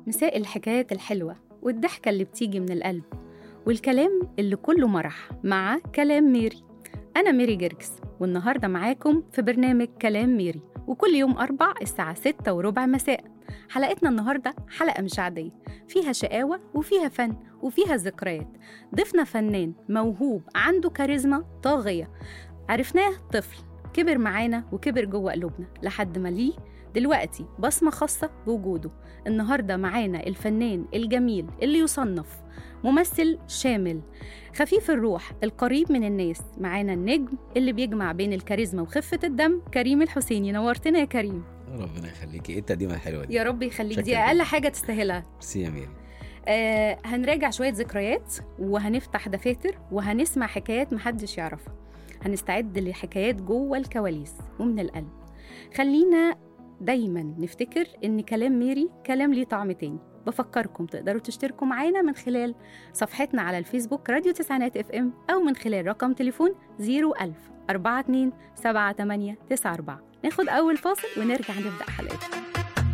مساء الحكايات الحلوة والضحكة اللي بتيجي من القلب والكلام اللي كله مرح مع كلام ميري أنا ميري جرجس والنهاردة معاكم في برنامج كلام ميري وكل يوم أربع الساعة ستة وربع مساء حلقتنا النهاردة حلقة مش عادية فيها شقاوة وفيها فن وفيها ذكريات ضيفنا فنان موهوب عنده كاريزما طاغية عرفناه طفل كبر معانا وكبر جوه قلوبنا لحد ما ليه دلوقتي بصمة خاصة بوجوده النهاردة معانا الفنان الجميل اللي يصنف ممثل شامل خفيف الروح القريب من الناس معانا النجم اللي بيجمع بين الكاريزما وخفة الدم كريم الحسيني نورتنا يا كريم ربنا يخليكي ايه التقديمه الحلوه دي يا رب يخليك دي شكراً. أقل حاجة تستاهلها ميرسي يا ميري آه هنراجع شوية ذكريات وهنفتح دفاتر وهنسمع حكايات محدش يعرفها هنستعد لحكايات جوه الكواليس ومن القلب خلينا دايما نفتكر ان كلام ميري كلام ليه طعم تاني بفكركم تقدروا تشتركوا معانا من خلال صفحتنا على الفيسبوك راديو تسعينات اف ام او من خلال رقم تليفون 01000 42 78 94 ناخد اول فاصل ونرجع نبدا حلقتنا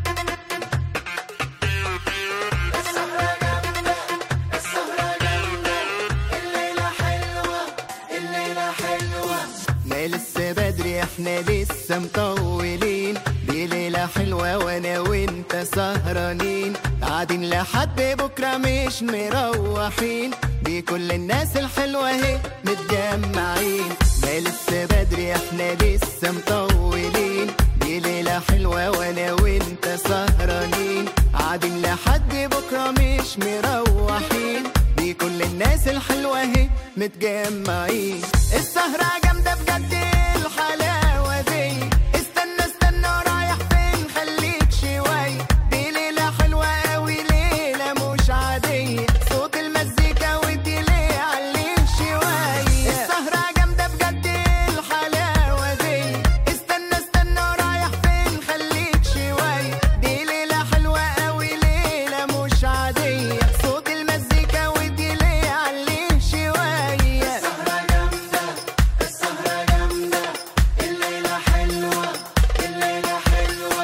ما لسه بدري احنا لسه مطولين دي ليلة حلوة وانا وانت سهرانين قاعدين لحد بكرة مش مروحين دي كل الناس الحلوة اهي متجمعين ما لسه بدري احنا لسه مطولين دي ليلة حلوة وانا وانت سهرانين قاعدين لحد بكرة مش مروحين دي كل الناس الحلوة اهي متجمعين السهرة جامدة بجد إيه الحلاوة دي استنى استنى رايح فين خليك شوية دي ليلة حلوة قوي ليلة مش عادية صوت المزيكا ودي ليه عليه شوية السهرة جامدة بجد إيه الحلاوة دي استنى استنى رايح فين خليك شوية دي ليلة حلوة قوي ليلة مش عادية صوت المزيكا ودي ليه عليه شوية السهرة جامدة السهرة جامدة الليلة حلوة الليلة حلوة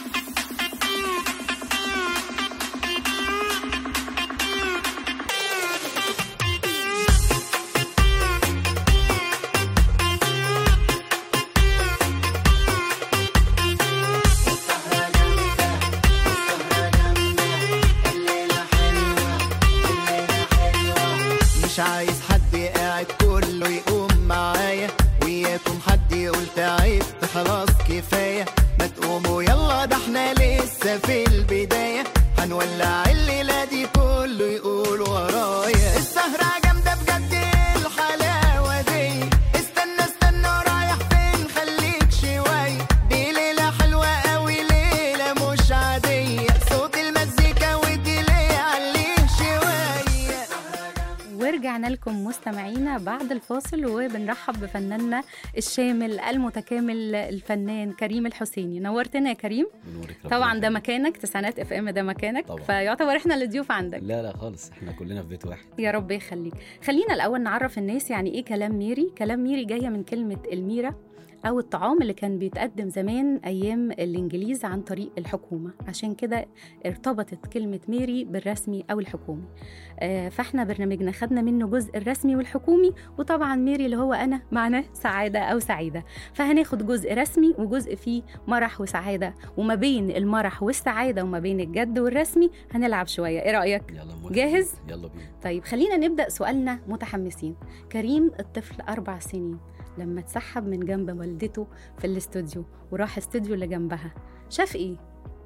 السهرة جامدة السهرة جامدة الليلة حلوة الليلة حلوة مش عايز حد قاعد كله يقوم معايا وياكم حد يقول تعبت خلاص كفاية ما تقوموا يلا ده احنا لسه في البداية هنولع الليلة دي كله يقول ورايا السهرة جامدة بجد إيه الحلاوة دي استنى استنى رايح فين خليك شوية دي ليلة حلوة قوي ليلة مش عادية صوت المزيكا ودي ليه عليه شوية ورجعنا لكم مستمعينا بعد الفاصل وبنرحب بفناننا الشامل المتكامل الفنان كريم الحسيني نورتنا يا كريم بنورك ربنا طبعا ده يخليك. مكانك تسعينات اف ام ده مكانك طبعاً. فيعتبر احنا اللي ضيوف عندك لا لا خالص احنا كلنا في بيت واحد يا رب يخليك خلينا الاول نعرف الناس يعني ايه كلام ميري كلام ميري جايه من كلمه الميره او الطعام اللي كان بيتقدم زمان ايام الانجليز عن طريق الحكومه عشان كده ارتبطت كلمه ميري بالرسمي او الحكومي آه، فاحنا برنامجنا خدنا منه جزء الرسمي والحكومي وطبعا ميري اللي هو انا معناه سعاده او سعيده فهناخد جزء رسمي وجزء فيه مرح وسعاده وما بين المرح والسعاده وما بين الجد والرسمي هنلعب شويه ايه رايك يلا موافق. جاهز؟ يلا بينا طيب خلينا نبدأ سؤالنا متحمسين كريم الطفل أربع سنين لما اتسحب من جنب والدته في الاستوديو وراح استوديو اللي جنبها شاف ايه؟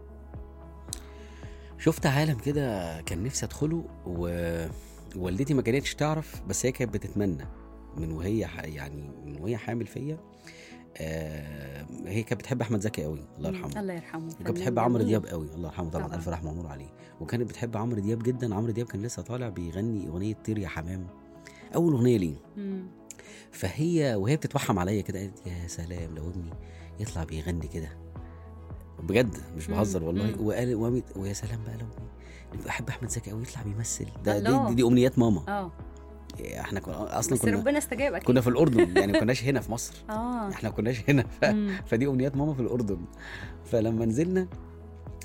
شفت عالم كده كان نفسي ادخله ووالدتي ما كانتش تعرف بس هي كانت بتتمنى من وهي ح... يعني من وهي حامل فيا آه هي كانت بتحب احمد زكي قوي الله يرحمه الله يرحمه وكانت فنان بتحب عمرو جميل. دياب قوي الله يرحمه طبعا, طبعاً. الف رحمه ونور عليه وكانت بتحب عمرو دياب جدا عمرو دياب كان لسه طالع بيغني اغنيه طير يا حمام اول اغنيه ليه مم. فهي وهي بتتوحم عليا كده قالت يا سلام لو ابني يطلع بيغني كده بجد مش مم، بهزر والله مم. وقال وقامت- ويا سلام بقى لو ابني بحب احمد زكي قوي يطلع بيمثل ده الله. دي, دي, دي امنيات ماما اه احنا كنا اصلا بس كنا ربنا استجاب اكيد كنا في الاردن يعني ما كناش هنا في مصر اه احنا ما كناش هنا ف... مم. فدي امنيات ماما في الاردن فلما نزلنا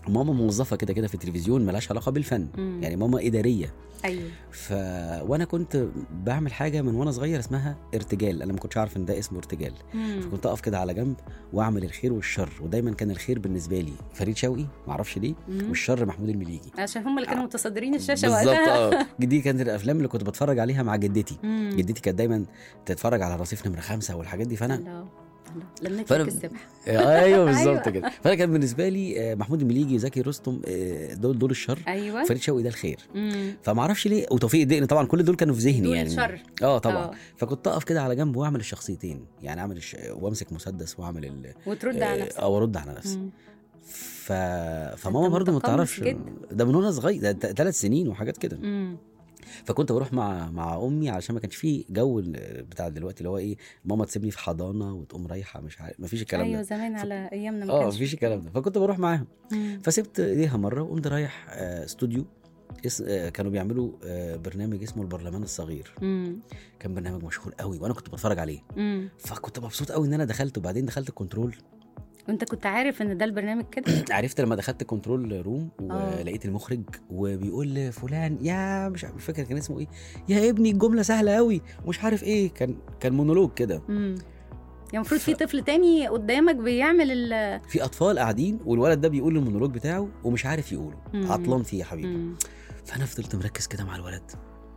ماما موظفه كده كده في التلفزيون ملهاش علاقه بالفن مم. يعني ماما اداريه ايوه ف وانا كنت بعمل حاجه من وانا صغير اسمها ارتجال انا ما كنتش عارف ان ده اسمه ارتجال مم. فكنت اقف كده على جنب واعمل الخير والشر ودايما كان الخير بالنسبه لي فريد شوقي ما اعرفش ليه مم. والشر محمود المليجي عشان هم اللي كانوا متصدرين الشاشه بالظبط وقتها اه دي كانت الافلام اللي كنت بتفرج عليها مع جدتي مم. جدتي كانت دايما تتفرج على رصيف نمره خمسة والحاجات دي فانا الله الله لما فأنا- تفك السبح ايوه بالظبط أيوة. كده فانا كان بالنسبه لي آه، محمود المليجي زكي رستم آه، دول دول الشر ايوه فريد شوقي ده الخير مم. فما اعرفش ليه وتوفيق الدقن طبعا كل دول كانوا في ذهني دول يعني الشر. اه طبعا آه. فكنت اقف كده على جنب واعمل الشخصيتين يعني اعمل الش... وامسك مسدس واعمل ال... وترد على نفسك او ارد على نفسي مم. ف... فماما برضو ما متقمص تعرفش جدا. ده من وانا صغير ده ثلاث سنين وحاجات كده مم. فكنت بروح مع مع امي علشان ما كانش فيه جو ال- بتاع دلوقتي اللي هو ايه ماما تسيبني في حضانه وتقوم رايحه مش عارف ما فيش الكلام ايوه ده زمان على ايامنا ما اه كانش مفيش الكلام ده فكنت بروح معاهم مم. فسبت ايديها مره وقمت رايح آه، استوديو اس... آه، كانوا بيعملوا آه، برنامج اسمه البرلمان الصغير مم. كان برنامج مشهور قوي وانا كنت بتفرج عليه مم. فكنت مبسوط قوي ان انا دخلت وبعدين دخلت الكنترول وانت كنت عارف ان ده البرنامج كده عرفت لما دخلت كنترول روم آه. ولقيت المخرج وبيقول لفلان يا مش مش فاكر كان اسمه ايه يا ابني الجمله سهله قوي ومش عارف ايه كان كان مونولوج كده مم. يعني المفروض في طفل تاني قدامك بيعمل ال في اطفال قاعدين والولد ده بيقول المونولوج بتاعه ومش عارف يقوله مم. عطلان فيه يا حبيبي مم. فانا فضلت مركز كده مع الولد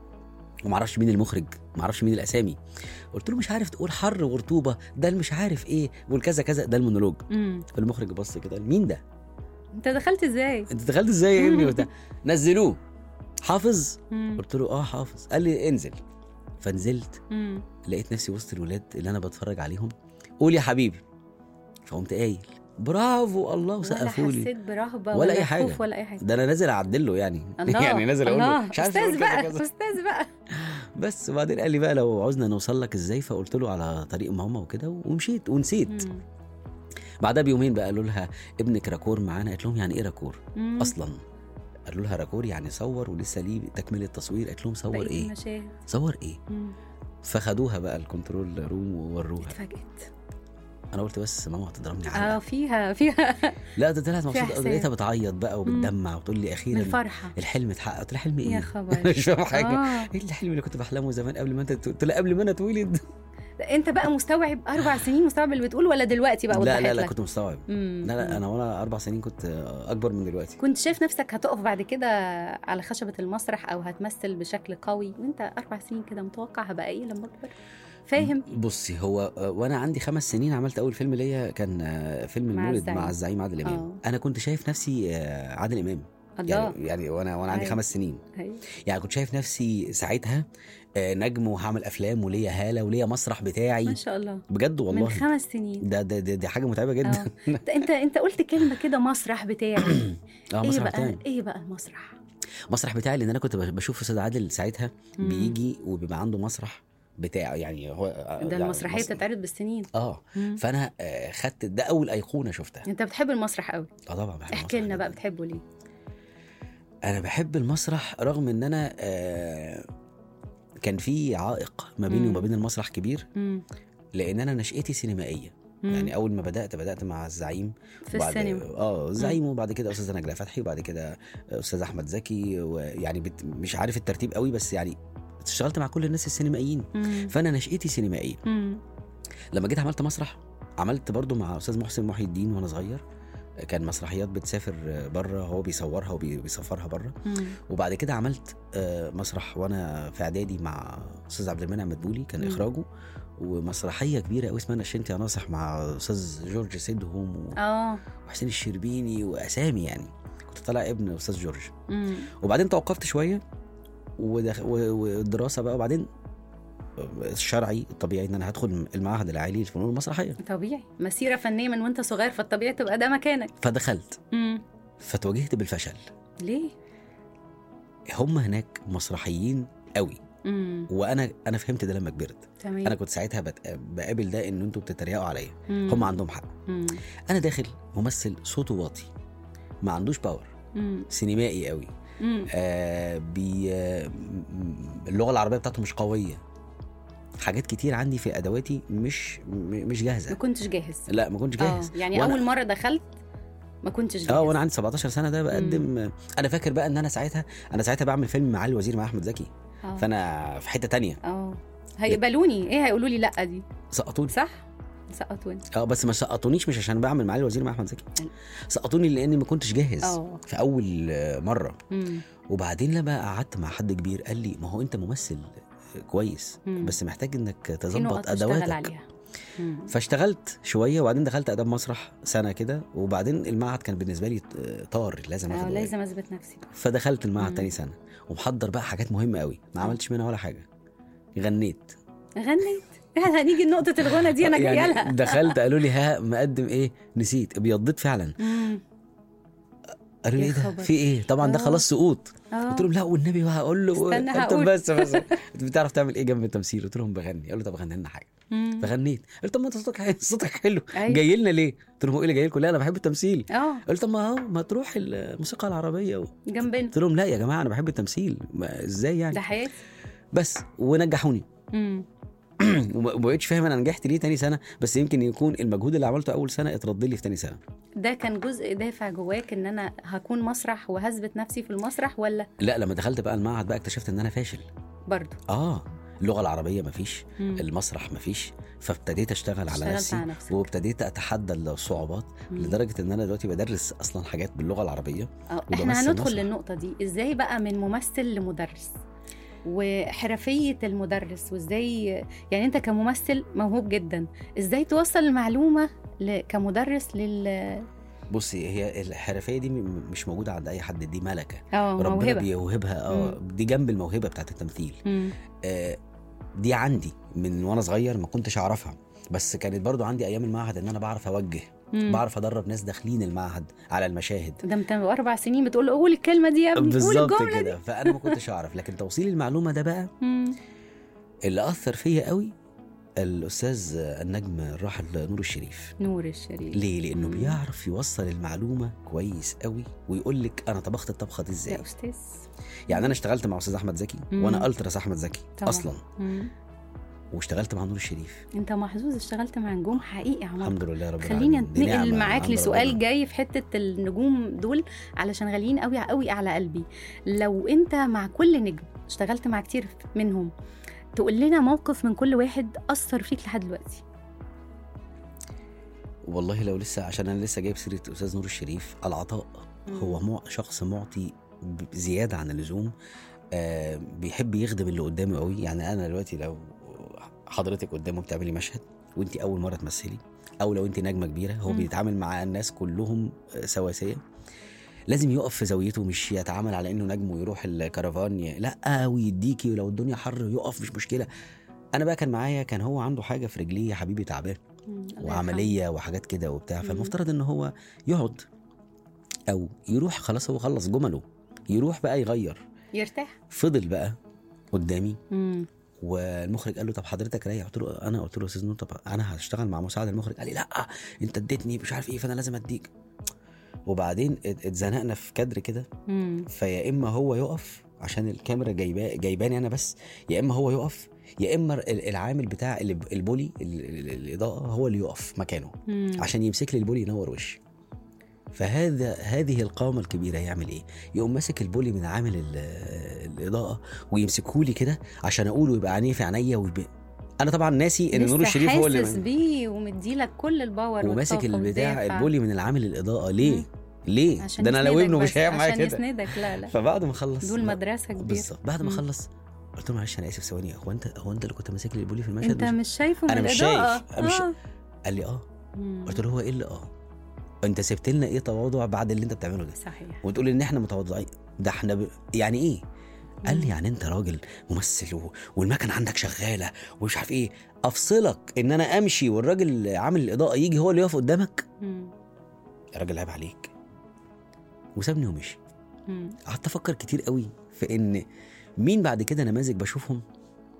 ومعرفش مين المخرج معرفش مين الاسامي قلت له مش عارف تقول حر ورطوبه ده اللي مش عارف ايه والكذا كذا ده المونولوج مم. فالمخرج بص كده مين ده انت دخلت ازاي؟ انت دخلت ازاي يا ابني وبتاع نزلوه حافظ مم. قلت له اه حافظ قال لي انزل فنزلت مم. لقيت نفسي وسط الولاد اللي انا بتفرج عليهم قول يا حبيبي فقمت قايل برافو الله ولا وسقفوا لي حسيت برهبه ولا أي خوف حاجة. ولا اي حاجه ده انا نازل اعدل له يعني الله يعني نازل اقول له الله مش عارف استاذ تقول كذا بقى كذا استاذ بقى بس وبعدين قال لي بقى لو عاوزنا نوصل لك ازاي فقلت له على طريق ماما وكده ومشيت ونسيت مم. بعدها بيومين بقى قالوا لها ابنك راكور معانا قالت لهم يعني ايه راكور مم. اصلا قالوا لها راكور يعني صور ولسه ليه تكمله تصوير قالت لهم صور بقية ايه المشاهد صور ايه مم. فخدوها بقى الكنترول روم ووروها اتفاجئت انا قلت بس ماما هتضربني اه علقه فيها فيها لا ده طلعت مبسوطه إحساس. قوي لقيتها بتعيط بقى وبتدمع وتقول لي من اخيرا الفرحه الحلم اتحقق قلت لها حلم ايه يا خبر مش فاهم حاجه آه. ايه الحلم اللي كنت بحلمه زمان قبل ما انت ت- قلت لها قبل ما انا اتولد انت بقى مستوعب اربع سنين مستوعب اللي بتقول ولا دلوقتي بقى لا وضحت لا لا لك؟ كنت مستوعب مم. لا لا انا وانا اربع سنين كنت اكبر من دلوقتي كنت شايف نفسك هتقف بعد كده على خشبة المسرح أو هتمثل بشكل قوي وأنت أربع سنين كده متوقع هبقى إيه لما أكبر؟ فاهم؟ بصي هو وانا عندي خمس سنين عملت اول فيلم ليا كان آه، فيلم مع المولد الزعيم. مع الزعيم عادل امام آه. انا كنت شايف نفسي آه، عادل امام الله يعني يعني وانا وانا عندي أيوة. خمس سنين أيوة. يعني كنت شايف نفسي ساعتها آه، نجم وهعمل افلام وليا هاله وليا مسرح ما بتاعي شاء الله بجد من والله خمس سنين ده ده ده- دي حاجه متعبه جدا آه. أنت- أنت أنت قلت كلمة كده مسرح بتاعي اه إيه مسرح بقى بتاعي إيه بقى المسرح؟ مسرح بتاعي لان انا كنت بشوف استاذ عادل ساعتها مم. بيجي وبيبقى عنده مسرح بتاعه يعني هو ده يعني المسرحية مس- بتتعرض بالسنين اه مم. فانا آه، خدت ده اول ايقونه شفتها أنت بتحب المسرح قوي اه طبعا بحب احكي المسرح لنا بقى جداً. بتحبه ليه؟ انا بحب المسرح رغم ان انا آه، كان في عائق ما بيني مم. وما بين المسرح كبير مم. لان انا نشأتي سينمائيه مم. يعني اول ما بدات بدات مع الزعيم في وبعد- السينما اه الزعيم وبعد كده استاذه نجلاء فتحي وبعد كده استاذ احمد زكي ويعني بت... مش عارف الترتيب قوي بس يعني اشتغلت مع كل الناس السينمائيين مم. فانا نشأتي سينمائيه مم. لما جيت عملت مسرح عملت برضو مع استاذ محسن محي الدين وانا صغير كان مسرحيات بتسافر بره هو بيصورها وبيسافرها بره مم. وبعد كده عملت آه، مسرح وانا في اعدادي مع استاذ عبد المنعم مدبولي كان مم. اخراجه ومسرحيه كبيره قوي اسمها نشنت يا ناصح مع استاذ جورج سيدهم و- اه وحسين الشربيني واسامي يعني كنت طالع ابن استاذ جورج مم. وبعدين توقفت شويه ودخ... و- والدراسه بقى وبعدين الشرعي الطبيعي ان انا هدخل المعهد العالي للفنون المسرحيه طبيعي مسيرة فنية من وانت صغير فالطبيعي تبقى ده مكانك فدخلت مم. فتواجهت بالفشل ليه؟ هم هناك مسرحيين قوي مم. وانا انا فهمت ده لما كبرت تمام انا كنت ساعتها بت... بقابل ده ان انتوا بتتريقوا عليا مم. هم عندهم حق مم. انا داخل ممثل صوته واطي ما عندوش باور مم. سينمائي قوي مم. آه بي آه م- اللغه العربيه بتاعته مش قويه حاجات كتير عندي في ادواتي مش م- مش ما جاهزه كنتش جاهز لا ما كنتش اه جاهز يعني وأنا- اول مرة دخلت ما كنتش اه جاهز. وانا عندي 17 سنه ده بقدم انا فاكر بقى ان انا ساعتها انا ساعتها بعمل فيلم مع الوزير مع احمد زكي آه. فانا في حته تانية اه هيقبلوني ايه هيقولوا لي لا دي سقطوني صح سقطوني اه بس ما سقطونيش مش عشان بعمل معالي الوزير مع احمد زكي أيوة. سقطوني لاني ما كنتش جاهز اه في اول آه، مره مم. وبعدين لما قعدت مع حد كبير قال لي ما هو انت ممثل كويس مم. بس محتاج انك في تظبط نقط تشتغل ادواتك عليها مم. فاشتغلت شويه وبعدين دخلت اداب مسرح سنه كده وبعدين المعهد كان بالنسبه لي آه، طار لازم اه اخده لازم اثبت نفسي فدخلت المعهد مم. تاني سنه ومحضر بقى حاجات مهمه قوي ما آه. عملتش منها ولا حاجه غنيت غنيت هنيجي لنقطة الغنى دي أنا جاية يعني لها دخلت قالوا لي ها مقدم ايه نسيت ابيضت فعلا مم. قالوا لي يا ايه ده خبر. في ايه طبعا ده آه. خلاص سقوط اه قلت لهم لا والنبي هقول له استنى انت هقول. بس بس انت بتعرف تعمل ايه جنب التمثيل قلت لهم بغني قالوا طب غني لنا حاجه مم. فغنيت قلت طب ما انت صوتك حلو صوتك حلو أيوة. جاي لنا ليه قلت لهم هو ايه اللي جاي لكم لا انا بحب التمثيل اه قلت طب ما هو ما تروح الموسيقى العربيه و... جنبنا قلت لهم لا يا جماعه انا بحب التمثيل ما ازاي يعني ده حياتي بس ونجحوني مم. وما وما بقتش فاهم انا نجحت ليه تاني سنه بس يمكن يكون المجهود اللي عملته اول سنه اترد لي في تاني سنه ده كان جزء دافع جواك ان انا هكون مسرح وهثبت نفسي في المسرح ولا لا لما دخلت بقى المعهد بقى اكتشفت ان انا فاشل برضو اه اللغه العربيه مفيش مم. المسرح مفيش فابتديت اشتغل على اشتغلت نفسي على نفسك. وابتديت اتحدى الصعوبات مم. لدرجه ان انا دلوقتي بدرس اصلا حاجات باللغه العربيه اه وبمثل احنا هندخل مسرح. للنقطة دي ازاي بقى من ممثل لمدرس وحرفية المدرس وازاي يعني انت كممثل موهوب جدا ازاي توصل المعلومة ل... كمدرس لل بصي هي الحرفيه دي م- مش موجوده عند اي حد دي ملكه اه ربنا موهبة بيوهبها اه دي جنب الموهبه بتاعت التمثيل مم. آه دي عندي من وانا صغير ما كنتش اعرفها بس كانت برضو عندي ايام المعهد ان انا بعرف اوجه مم. بعرف ادرب ناس داخلين المعهد على المشاهد ده انت اربع سنين بتقول له قول الكلمة دي يا ابني قول بالظبط الجملة دي كده فانا ما كنتش اعرف لكن توصيل المعلومه ده بقى مم. اللي اثر فيا قوي الاستاذ النجم الراحل نور الشريف نور الشريف ليه لانه مم. بيعرف يوصل المعلومه كويس قوي ويقول لك انا طبخت الطبخه دي يا ازاي استاذ يعني انا اشتغلت مع استاذ احمد زكي مم. وانا التراس احمد زكي طبعا. اصلا مم. واشتغلت مع نور الشريف انت محظوظ اشتغلت مع نجوم حقيقي يا عمر الحمد لله رب خليني العالمين دي نعمة اتنقل من معاك عند لسؤال ربنا. جاي في حته النجوم دول علشان غاليين قوي قوي على قلبي لو انت مع كل نجم اشتغلت مع كتير منهم تقول لنا موقف من كل واحد اثر فيك لحد دلوقتي والله لو لسه عشان انا لسه جايب سيره استاذ نور الشريف العطاء هو مع شخص معطي ب- زياده عن اللزوم آه بيحب يخدم اللي قدامه قوي يعني انا دلوقتي لو حضرتك قدامه بتعملي مشهد وانت اول مره تمثلي او لو انت نجمه كبيره هو مم. بيتعامل مع الناس كلهم آه، سواسيه لازم يقف في زاويته مش يتعامل على انه نجم ويروح الكرفان ي- لا ويديكي ولو الدنيا حر يقف مش مشكله انا بقى كان معايا كان هو عنده حاجه في رجليه يا حبيبي تعبان مم. الله وعمليه وحاجات كده وبتاع مم. فالمفترض ان هو يقعد او يروح خلاص هو خلص جمله يروح بقى يغير يرحمه. يرتاح فضل بقى قدامي مم. والمخرج قال له طب حضرتك رايح قلت له انا قلت له يا استاذ نور طب انا هشتغل مع مساعد المخرج قال لي لا انت اديتني مش عارف ايه فانا لازم اديك وبعدين ات- اتزنقنا في كادر كده مم. فيا اما هو يقف عشان الكاميرا جايباه جايباني انا بس يا اما هو يقف يا اما ال- العامل بتاع ال- البولي ال- ال- الاضاءه هو اللي يقف مكانه مم. عشان يمسك لي البولي ينور وشي فهذا هذه القامه الكبيره يعمل ايه يقوم ماسك البولي من عامل ال- الاضاءه ويمسكه لي كده عشان اقوله يبقى عينيه في عينيا ويبقى انا طبعا ناسي ان نور لسه الشريف هو حاسس اللي بيه ومديلك كل الباور وماسك والطاقة البتاع والدافع. البولي من العامل الاضاءه ليه مم. ليه عشان ده انا لو يسندك ابنه بس، مش هيعمل معايا عشان كده يسندك لا لا فبعد ما خلص دول مدرسه كبيره بالظبط بعد ما مم. خلص قلت له معلش انا اسف ثواني هو انت هو انت اللي كنت ماسك لي البولي في المشهد انت مش- مش شايفه من أنا مش الإضاءة. شايف. أنا مش- آه. قال لي اه مم. قلت له هو ايه اللي اه انت سبت لنا ايه تواضع بعد اللي انت بتعمله ده صحيح وتقول ان احنا متواضعين ده احنا ب... يعني ايه قال لي مم. يعني انت راجل ممثل و... والمكنه عندك شغاله ومش عارف ايه افصلك ان انا امشي والراجل عامل الاضاءه يجي هو اللي يقف قدامك مم. يا راجل عيب عليك وسابني ومشي مم. قعدت افكر كتير قوي في ان مين بعد كده نماذج بشوفهم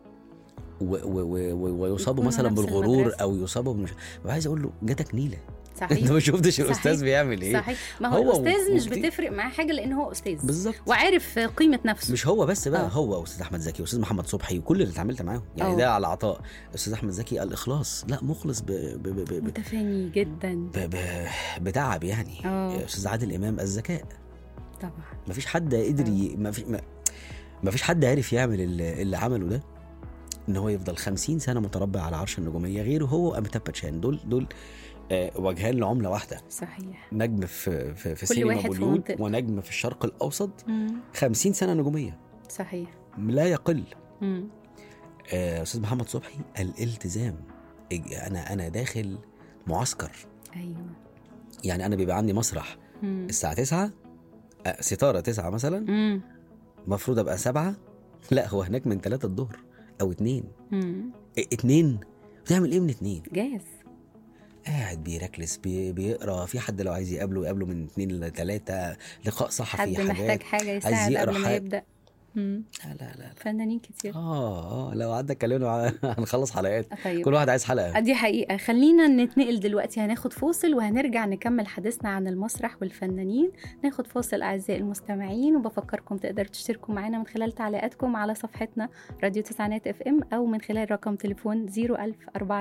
و و و و ويصابوا يكونوا مثلا نفس بالغرور المدرسة. او يصابوا بالمش... عايز اقول له جاتك نيله صحيح انت ما شفتش الاستاذ صحيح. بيعمل ايه صحيح ما هو, هو الاستاذ مش وكتير. بتفرق معاه حاجه لان هو استاذ بالظبط وعارف قيمه نفسه مش هو بس بقى آه. آه. هو واستاذ احمد زكي واستاذ محمد صبحي وكل اللي اتعاملت معاهم يعني آه. ده على عطاء استاذ احمد زكي الاخلاص لا مخلص ب... ب... ب... ب... ب... متفاني جدا ب... ب... بتعب يعني آه. استاذ عادل امام الذكاء طبعا ما فيش حد قدر ي... ما في ما... ما فيش حد عارف يعمل اللي, اللي عمله ده ان هو يفضل 50 سنه متربع على عرش النجوميه غيره هو واميتاب باتشان دول دول آه وجهان لعمله واحده صحيح نجم في في, في كل سينما واحد في بوليوود منطقته. ونجم في الشرق الاوسط مم. 50 سنه نجوميه صحيح لا يقل مم. آه، استاذ محمد صبحي الالتزام إج- انا انا داخل معسكر ايوه يعني انا بيبقى عندي مسرح مم. الساعه 9 آه، ستاره 9 مثلا مم. المفروض ابقى 7 لا هو هناك من 3 الظهر او 2 مم. 2 بتعمل ايه من 2 جاهز قاعد بيركلس بي بيقرا في حد لو عايز يقابله يقابله من 2 ل 3 لقاء صحفي حد حاجات محتاج حاجه يساعد يقرا قبل ما حاجة. يبدا مم. لا لا لا فنانين كتير اه اه لو قعدنا اتكلمنا ع- هنخلص حلقات طيب كل واحد عايز حلقه دي حقيقة خلينا نتنقل دلوقتي هناخد فاصل وهنرجع نكمل حديثنا عن المسرح والفنانين ناخد فاصل أعزائي المستمعين وبفكركم تقدروا تشتركوا معنا من خلال تعليقاتكم على صفحتنا راديو تسعينات اف ام أو من خلال رقم تليفون 01000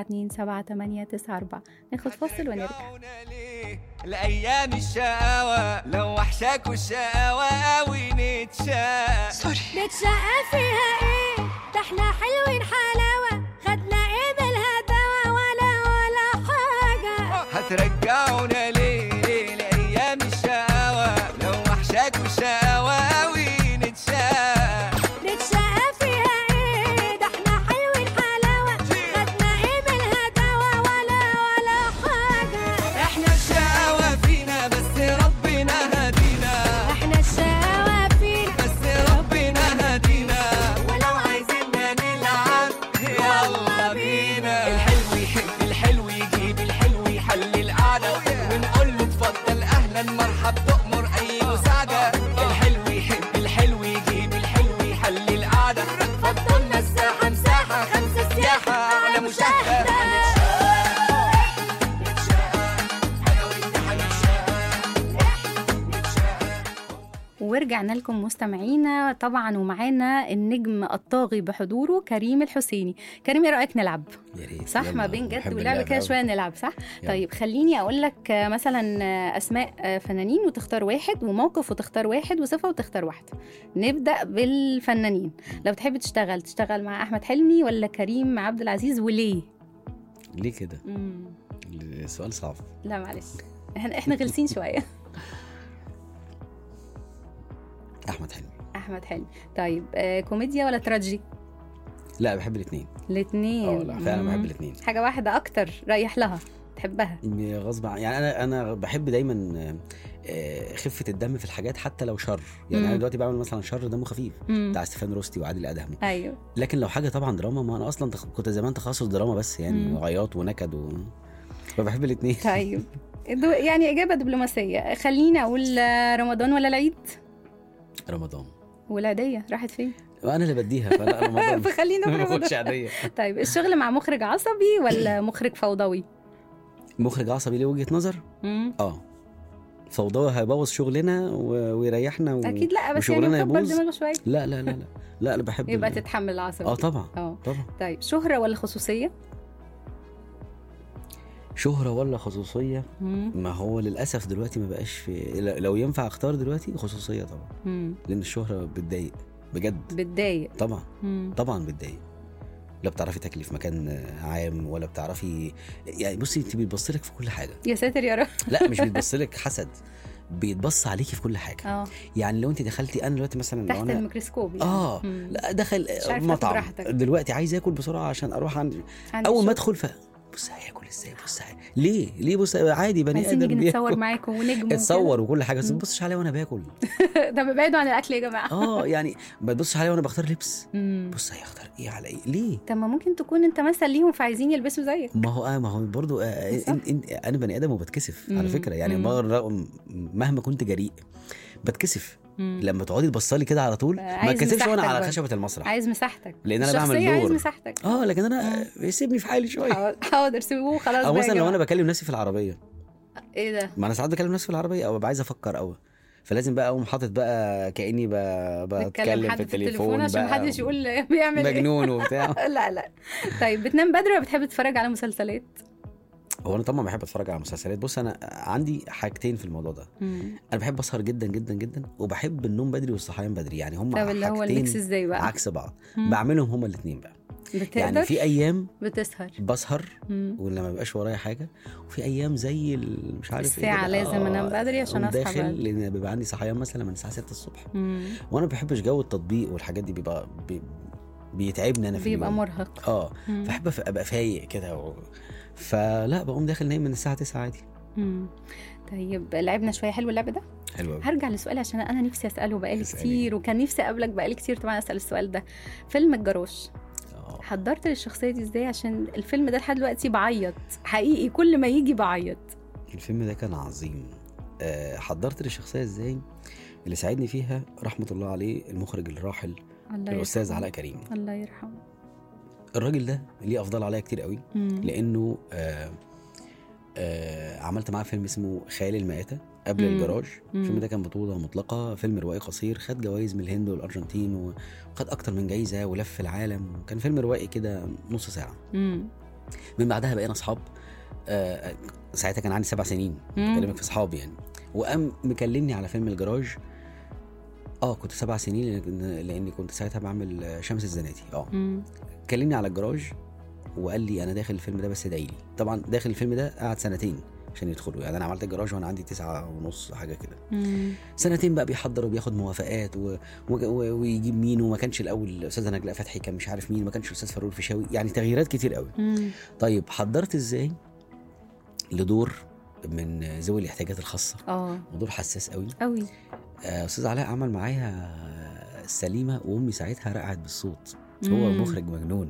427 ناخد فاصل ونرجع رجعونا ليه الايام الشقاوة لو وحشاكوا الشقاوة قوي نتشاق نتشقى فيها ايه ده احنا حلوين حلاوة خدنا ايه بالهداوة ولا ولا حاجة هترجعونا ليه ليه الايام الشقاوة لو وحشاكوا الشقاوة قوي نتشاق نتشقى فيها ايه ده احنا حلوين حلاوة خدنا ايه بالهداوة ولا ولا حاجة احنا الشقاوة فينا بس ربنا هدينا احنا الشقاوة فينا بس ربنا هدينا ولو عايزيننا نلعب يلا بينا الحلو يحب الحلو يجيب الحلو يحل القعدة ونقول له اتفضل اهلا مرحب تؤمر اي مساعدة الحلو يحب الحلو يجيب الحلو يحل القعدة فضلنا الساحة مساحة خمسة سياحة على مشاهدة ورجعنا لكم مستمعينا طبعا ومعانا النجم الطاغي بحضوره كريم الحسيني كريم ايه رأيك نلعب يا ريت صح يلا، ما بين جد بحب ولعبه اللعب كده أوي. شويه نلعب صح يلا. طيب خليني اقول لك آه، مثلا آه، اسماء آه، فنانين وتختار واحد وموقف وتختار واحد وصفه وتختار واحده نبدا بالفنانين لو تحب تشتغل تشتغل مع احمد حلمي ولا كريم عبد العزيز وليه ليه كده مم. السؤال صعب لا معلش احنا احنا غلسين شويه احمد حلمي احمد حلمي طيب آه، كوميديا ولا تراجيدي لا بحب الاثنين الاثنين اه لا فعلا بحب الاثنين حاجه واحده اكتر ريح لها تحبها غصب عن يعني انا انا بحب دايما آه، خفه الدم في الحاجات حتى لو شر يعني مم. انا دلوقتي بعمل مثلا شر دمه خفيف مم. بتاع ستيفان روستي وعادل ادهم ايوه لكن لو حاجه طبعا دراما ما انا اصلا تخ- كنت زمان تخصص دراما بس يعني مم. وعياط ونكد و... فبحب الاثنين طيب دو- يعني إجابة دبلوماسية خليني أقول آه، رمضان ولا العيد رمضان والعيدية راحت فين؟ وانا اللي بديها فلا رمضان فخلينا في ما باخدش رمضان عاديه طيب الشغل مع مخرج عصبي ولا مخرج فوضوي؟ مخرج عصبي ليه وجهه نظر مم. اه فوضوي هيبوظ شغلنا و... ويريحنا و... أكيد لا بس وشغلنا يعني كبر يبوظ. دماغه شوية لا لا لا لا لا انا بحب يبقى ال- تتحمل العصبي اه طبعا اه طبعا طيب شهرة ولا خصوصية؟ شهرة ولا خصوصية مم. ما هو للأسف دلوقتي ما بقاش في لو ينفع اختار دلوقتي خصوصية طبعا مم. لأن الشهرة بتضايق بجد بتضايق طبعا مم. طبعا بتضايق لا بتعرفي تاكلي في مكان عام ولا بتعرفي يعني بصي انت بيتبص لك في كل حاجة يا ساتر يا رب لا مش بيتبص لك حسد بيتبص عليكي في كل حاجة اه يعني لو انت دخلتي انا دلوقتي مثلا لو تحت انا الميكروسكوب يعني. اه مم. لا دخل مش عارف تاخد مطعم راحتك. دلوقتي عايز اكل بسرعه عشان اروح عند عندي اول ما شغل. ادخل ف بص هياكل ازاي بص هي... ليه ليه بص عادي بني عايزين ادم نيجي نتصور بياكل معاكم ونجم وكده. اتصور وكل حاجه بس ما مم. تبصش عليا وانا باكل طب ابعدوا عن الاكل يا جماعه اه يعني ما تبصش عليا وانا بختار لبس مم. بص هيختار ايه على ايه ليه طب ما ممكن تكون انت مثل ليهم فعايزين يلبسوا زيك ما هو آه ما هو برضو آه صح. إن إن انا بني ادم وبتكسف على مم. فكره يعني مم. مرة مهما كنت جريء بتكسف مم. لما تقعدي تبصي لي كده على طول ما عايز اتكسفش وانا مساحتك على برضه. خشبه المسرح عايز مساحتك لان انا بعمل الشخصية عايز دور مساحتك اه لكن انا سيبني في حالي شويه حاضر- حاضر سيبوه خلاص او بقى يا مثلا لو جماعة. انا بكلم نفسي في العربيه ايه ده ما انا ساعات بكلم نفسي في العربيه او ببقى عايز افكر قوي فلازم بقى اقوم حاطط بقى كاني ب... بتكلم بتكلم حد في التليفون التليفون عشان بقى محدش يقول بيعمل ايه مجنون وبتاع لا لا طيب بتنام بدري ولا بتحب تتفرج على مسلسلات هو انا طبعا بحب اتفرج على مسلسلات بص انا عندي حاجتين في الموضوع ده مم. انا بحب اسهر جدا جدا جدا وبحب النوم بدري والصحيان بدري يعني هم طب اللي هو حاجتين الميكس ازاي بقى عكس بعض مم. بعملهم هما الاثنين بقى بتقدر يعني في ايام بتسهر بسهر مم. ولما ما بيبقاش ورايا حاجه وفي ايام زي ال- مش عارف الساعة كده. لازم أنام بدري عشان أقوم أصحى داخل بدري. لان بيبقى عندي صحيان مثلا من الساعه 6 الصبح مم. وانا ما بحبش جو التطبيق والحاجات دي بيبقى بي بيتعبني انا في بيبقى اليوم. مرهق اه مم. فاحب أف- ابقى فايق كده و... فلا بقوم داخل نايم من الساعه 9 عادي مم. طيب لعبنا شويه حلو اللعب ده حلو قوي هرجع لسؤالي عشان انا نفسي اساله بقالي اسألي. كتير وكان نفسي اقابلك بقالي كتير طبعا اسال السؤال ده فيلم الجروش آه. حضرت للشخصيه دي ازاي عشان الفيلم ده لحد دلوقتي بعيط حقيقي كل ما يجي بعيط الفيلم ده كان عظيم آه حضرت للشخصيه ازاي اللي ساعدني فيها رحمه الله عليه المخرج الراحل الله الاستاذ يرحمه. علاء كريم الله يرحمه الراجل ده ليه افضل عليا كتير قوي مم. لانه آه آه عملت معاه فيلم اسمه خيال المآتة قبل مم. الجراج مم. الفيلم ده كان بطولة مطلقة فيلم روائي قصير خد جوائز من الهند والأرجنتين وخد أكتر من جايزة ولف العالم كان فيلم روائي كده نص ساعة مم. من بعدها بقينا أصحاب آه ساعتها كان عندي سبع سنين مم. بكلمك في أصحاب يعني وقام مكلمني على فيلم الجراج اه كنت سبع سنين لأن- لاني كنت ساعتها بعمل آه، شمس الزناتي اه مم. كلمني على الجراج وقال لي انا داخل الفيلم ده بس ادعي لي طبعا داخل الفيلم ده قعد سنتين عشان يدخلوا يعني انا عملت الجراج وانا عندي تسعة ونص حاجه كده مم. سنتين بقى بيحضر وبياخد موافقات و... و... و... ويجيب مين وما كانش الاول الاستاذه نجلاء فتحي كان مش عارف مين ما كانش الاستاذ فاروق الفيشاوي يعني تغييرات كتير قوي مم. طيب حضرت ازاي لدور من ذوي الاحتياجات الخاصه اه ودور حساس قوي قوي آه، استاذ علاء عمل معايا السليمه وامي ساعتها رقعت بالصوت هو مم. مخرج مجنون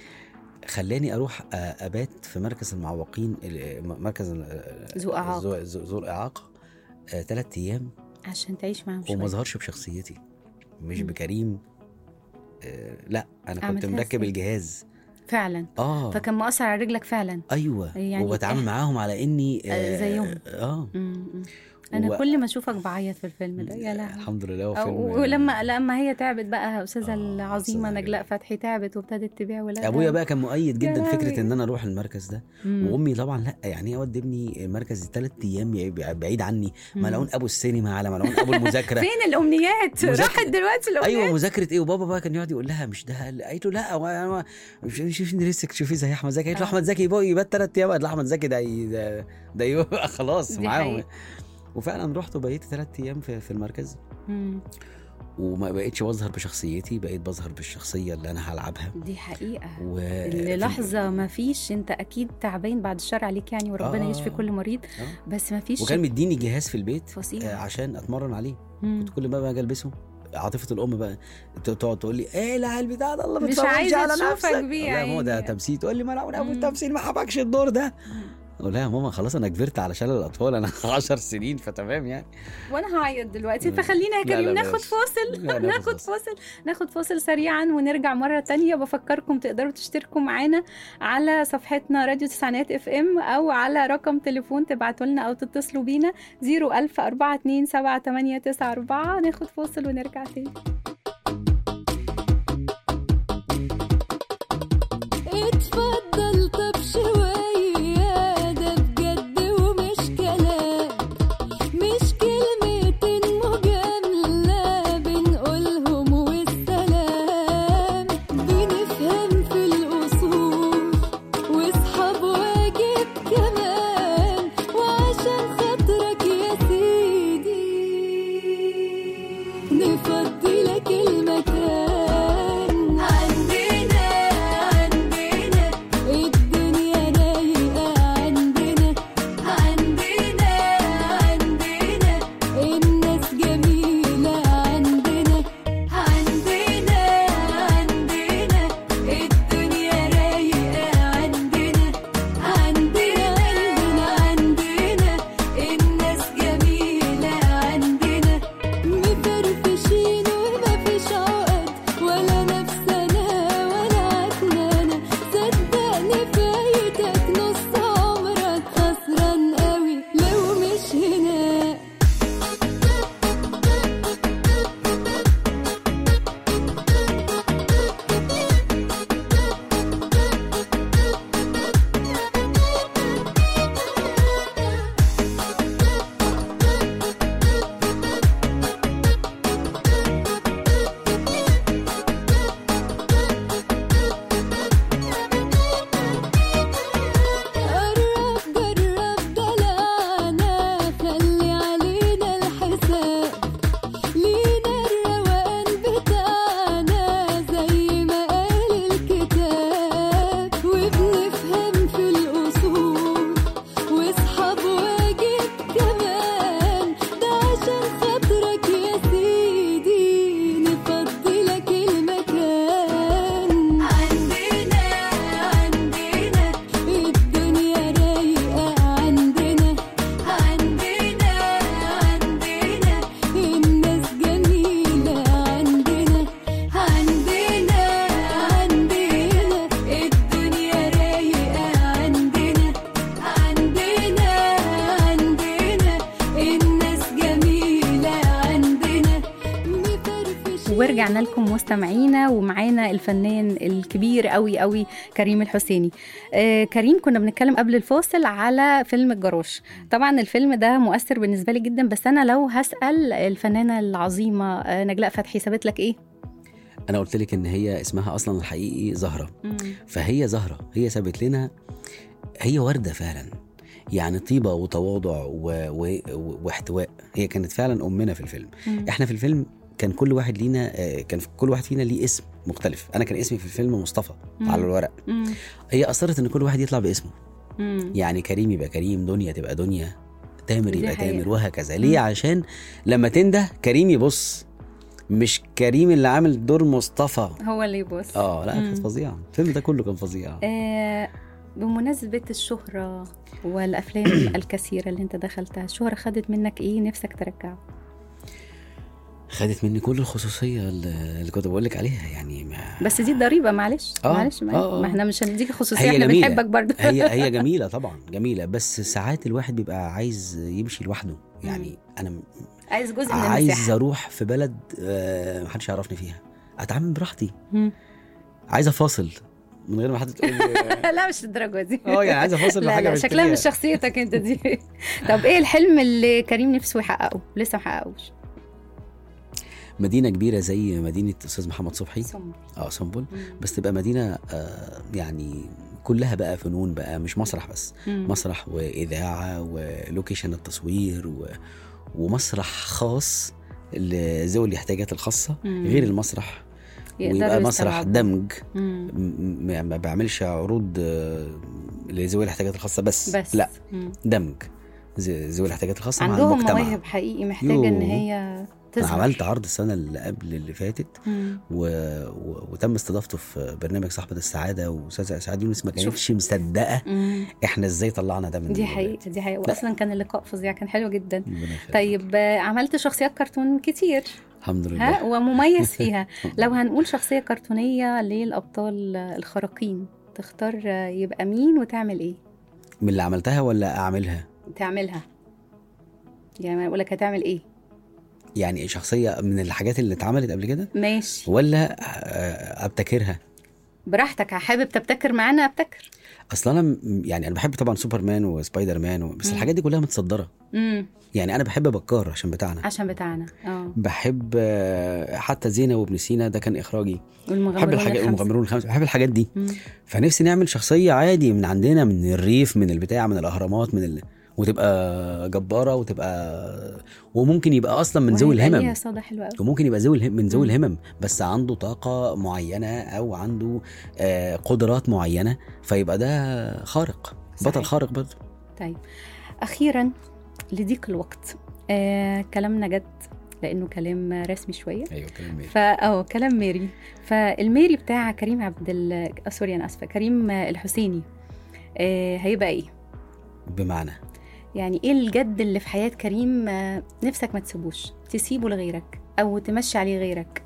خلاني اروح آه، ابات في مركز المعوقين ال- م- مركز ال- ذو إعاقة. ذو- ذو ذو الاعاقه ثلاث ايام عشان تعيش معاهم وما شويه ظهرش بشخصيتي مش مم. بكريم آه، لا انا أعمل كنت فيها مركب إزاي؟ الجهاز فعلا اه فكان مؤثر على رجلك فعلا ايوه يعني وبتعامل إح- معاهم على اني آه، زيهم. اه مم. مم. انا و- كل ما اشوفك بعيط في الفيلم ده يا لهوي الحمد لله هو أو- فيلم ولما لما هي تعبت بقى استاذه آه، العظيمه أستاذة نجلاء نجلاء. فتحي تعبت وابتدت تبيع ولادها ابويا بقى كان مؤيد يا جدا لهوي. فكره ان انا اروح المركز ده مم. وامي طبعا لا يعني ايه اودي ابني مركز ثلاث ايام يع- بعيد عني مم. ملعون ابو السينما على ملعون ابو المذاكره فين الامنيات مذاكرة. راحت دلوقتي الامنيات ايوه مذاكره ايه وبابا بقى كان يقعد يقول لها مش ده قال- قالت له لا هو أنا مش شوفي نفسك تشوفيه زي احمد زكي قالت له آه. احمد زكي بقى يبات ثلاث ايام قالت له احمد زكي ده ي- ده, ده يبقى خلاص دي معاهم حقيقة. وفعلا رحت وبقيت ثلاث ايام في, في المركز مم. وما بقيتش بظهر بشخصيتي بقيت بظهر بالشخصيه اللي انا هلعبها دي حقيقه و للحظه ما فيش انت اكيد تعبان بعد الشر عليك يعني وربنا آه. يشفي كل مريض آه. بس ما فيش وكان مديني جهاز في البيت فصيح. آه، عشان اتمرن عليه مم. كنت كل ما باجي البسه عاطفه الام بقى ت- تقعد تقول لي ايه لا البتاع ده الله مش بتفرجش عايزة على تشوفك نفسك بيه لا ماما ده يعني. تمثيل تقول لي ما انا ابو مم. التمثيل ما حبكش الدور ده اقول لها يا ماما خلاص انا كبرت على شلل الاطفال انا 10 سنين فتمام يعني وانا هعيط دلوقتي لا. فخلينا يا لا، لا، كريم ناخد بلاش. فاصل لا، ناخد ناخد فاصل. فاصل ناخد فاصل سريعا ونرجع مرة تانية بفكركم تقدروا تشتركوا معانا على صفحتنا راديو تسعينات اف ام او على رقم تليفون تبعتوا لنا او تتصلوا بينا 01000 427 7894 ناخد فاصل ونرجع تاني اتفضل طب شوية ده بجد ومش كلام مش كلمتين مجاملة بنقولهم والسلام بنفهم في الأصول واصحاب واجب كمان وعشان خاطرك يا سيدي نفضي لك المكان عندنا عندنا الدنيا رايقة عندنا عندنا عندنا الناس جميلة عندنا عندنا عندنا الدنيا رايقة عندنا عندنا عندنا الناس جميلة عندنا مفرفشين ورجعنا لكم مستمعينا ومعانا الفنان الكبير قوي قوي كريم الحسيني آه كريم كنا بنتكلم قبل الفاصل على فيلم الجروش طبعا الفيلم ده مؤثر بالنسبه لي جدا بس انا لو هسال الفنانه العظيمه آه نجلاء فتحي سابت لك ايه انا قلت لك ان هي اسمها اصلا الحقيقي زهره فهي زهره هي سابت لنا هي ورده فعلا يعني طيبه وتواضع و... و... و... واحتواء هي كانت فعلا امنا في الفيلم مم. احنا في الفيلم كان كل واحد لينا آه، كان كل واحد فينا ليه اسم مختلف انا كان اسمي في الفيلم مصطفى مم. على الورق مم. هي اصرت ان كل واحد يطلع باسمه مم. يعني كريم يبقى كريم دنيا تبقى دنيا تامر دي يبقى حقيقة. تامر وهكذا ليه عشان لما تنده كريم يبص مش كريم اللي عامل دور مصطفى هو اللي يبص اه لا كانت مم. فظيعه الفيلم ده كله كان فظيع آه بمناسبة الشهرة والأفلام الكثيرة اللي أنت دخلتها الشهرة خدت منك إيه نفسك ترجعه خدت مني كل الخصوصيه اللي اللي كنت بقول لك عليها يعني ما بس دي ضريبة معلش آه، معلش ما, آه، آه. ما احنا مش هنديك خصوصية هي احنا جميلة. بنحبك برضه هي هي جميله طبعا جميله بس ساعات الواحد بيبقى عايز يمشي لوحده يعني انا م- عايز جزء من عايز المساحة اروح في بلد آه، محدش يعرفني فيها اتعامل براحتي مم. عايز افاصل من غير ما حد تقول لي لا مش الدرجة دي اه يعني عايز افاصل لا بحاجه لا شكلها بشتريها. مش شخصيتك انت دي طب ايه الحلم اللي كريم نفسه يحققه لسه ما حققوش مدينه كبيره زي مدينه استاذ محمد صبحي سمر. اه سنبل مم. بس تبقى مدينه آه يعني كلها بقى فنون بقى مش مسرح بس مم. مسرح واذاعه ولوكيشن التصوير و... ومسرح خاص لذوي الاحتياجات الخاصه مم. غير المسرح يقدروا ويبقى مسرح يستوعبوا. دمج مم. م- م- ما بعملش عروض آه، لذوي الاحتياجات الخاصه بس, بس لا مم. دمج ز- ذوي الاحتياجات الخاصه مع عندهم المجتمع مواهب حقيقي محتاجة ان يوه. هي انا تظهر عملت عرض السنه اللي قبل اللي فاتت مم. و... و... وتم استضافته في برنامج صاحبة السعادة وأستاذة إسعاد يونس ما شوف. كانتش مصدقة مم. إحنا إزاي طلعنا ده من دي الولاد. حقيقة دي حقيقة واصلا كان اللقاء فظيع كان حلو جدا ربنا يخليك. طيب آه، عملت شخصيات كرتون كتير الحمد ها لله ومميز فيها لو هنقول شخصية كرتونية للأبطال الخارقين تختار آه، يبقى مين وتعمل ايه من اللي عملتها ولا أعملها تعملها يعني ما اقول لك هتعمل ايه يعني شخصية من الحاجات اللي اتعملت قبل كده ماشي ولا آه، أبتكرها براحتك حابب تبتكر معانا ابتكر أصلا أنا م- يعني أنا بحب طبعا سوبرمان وسبايدر مان و... بس مم. الحاجات دي كلها متصدرة امم يعني أنا بحب بكار عشان بتاعنا عشان بتاعنا اه بحب آه، حتى زينة وابن سينا ده كان إخراجي بحب والمغامرون الحاجات الخمسة. المغامرون الخمسة بحب الحاجات دي مم. فنفسي نعمل شخصية عادي من عندنا من الريف من البتاع من الأهرامات من ال... وتبقى جبارة وتبقى وممكن يبقى أصلا من ذوي وهيبقى ليها الهمم صدى حلو قوي وممكن يبقى ذوي الهم... من ذوي مم. الهمم بس عنده طاقة معينة أو عنده آه قدرات معينة فيبقى ده خارق بطل صحيح. خارق برضه طيب اخيرا لضيق الوقت آه كلامنا جد لانه كلام رسمي شويه أيوه كلام فا اه كلام ميري فالميري بتاع كريم عبد ال... آه، سوري انا اسفه كريم آه، الحسيني آه هيبقى ايه بمعنى يعني ايه الجد اللي في حياه كريم آه نفسك ما تسيبوش تسيبه لغيرك او تمشي عليه غيرك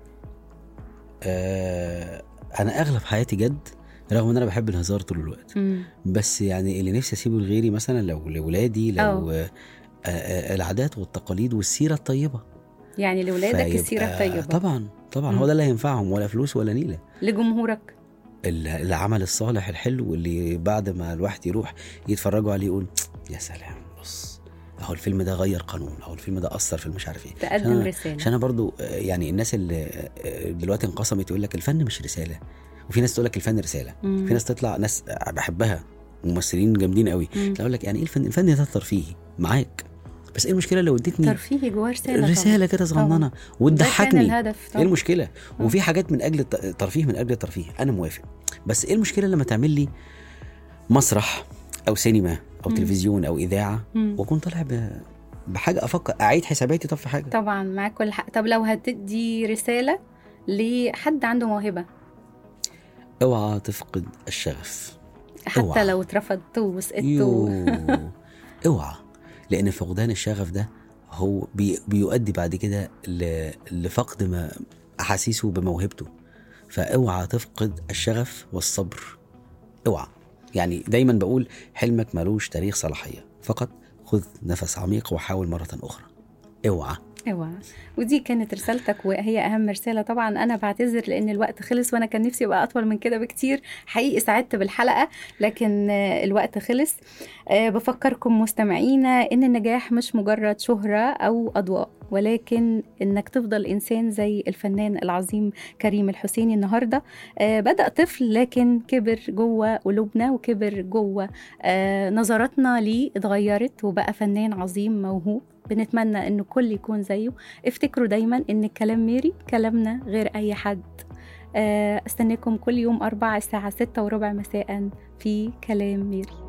آه أنا أغلب حياتي جد رغم ان انا بحب الهزار طول الوقت مم. بس يعني اللي نفسي اسيبه لغيري مثلا لو لاولادي لو أوه. آه آه العادات والتقاليد والسيره الطيبه يعني لاولادك فيبقى- السيره الطيبه طبعا طبعا مم. هو ده اللي هينفعهم ولا فلوس ولا نيله لجمهورك ال- العمل الصالح الحلو اللي بعد ما الواحد يروح يتفرجوا عليه يقول يا سلام بص اهو الفيلم ده غير قانون اهو الفيلم ده اثر في المش عارف ايه تقدم عشان- رساله عشان انا برضو آه، يعني الناس اللي آه، دلوقتي انقسمت يقول لك الفن مش رساله وفي ناس تقول لك الفن رساله مم. في ناس تطلع ناس بحبها ممثلين جامدين قوي مم. اقول لك يعني ايه الفن الفن ده ترفيهي معاك بس ايه المشكله لو اديتني ترفيهي جواه رساله طبعاً. رساله كده صغننه ده كان وتضحكني الهدف ايه طبعاً. المشكله وفي حاجات من اجل الت- الترفيه من اجل الترفيه انا موافق بس ايه المشكله لما تعمل لي مسرح او سينما او مم. تلفزيون او اذاعه مم. واكون طالع ب- بحاجه افكر اعيد حساباتي طب في حاجه طبعا معاك كل حق طب لو هتدي رساله لحد عنده موهبه اوعى تفقد الشغف حتى اوعى. لو اترفضت وسقطت و... يوه. اوعى لان فقدان الشغف ده هو بي بيؤدي بعد كده ل- لفقد ما احاسيسه بموهبته فاوعى تفقد الشغف والصبر اوعى يعني دايما بقول حلمك ملوش تاريخ صلاحيه فقط خذ نفس عميق وحاول مره اخرى اوعى ايوه ودي كانت رسالتك وهي اهم رساله طبعا انا بعتذر لان الوقت خلص وانا كان نفسي يبقى اطول من كده بكتير حقيقي سعدت بالحلقه لكن آه، الوقت خلص آه، بفكركم مستمعينا ان النجاح مش مجرد شهره او اضواء ولكن انك تفضل انسان زي الفنان العظيم كريم الحسيني النهارده آه، بدا طفل لكن كبر جوه قلوبنا وكبر جوه آه، نظراتنا ليه اتغيرت وبقى فنان عظيم موهوب بنتمنى ان الكل يكون زيه افتكروا دايما ان الكلام ميري كلامنا غير اي حد آه، استناكم كل يوم أربع الساعة ستة وربع مساء في كلام ميري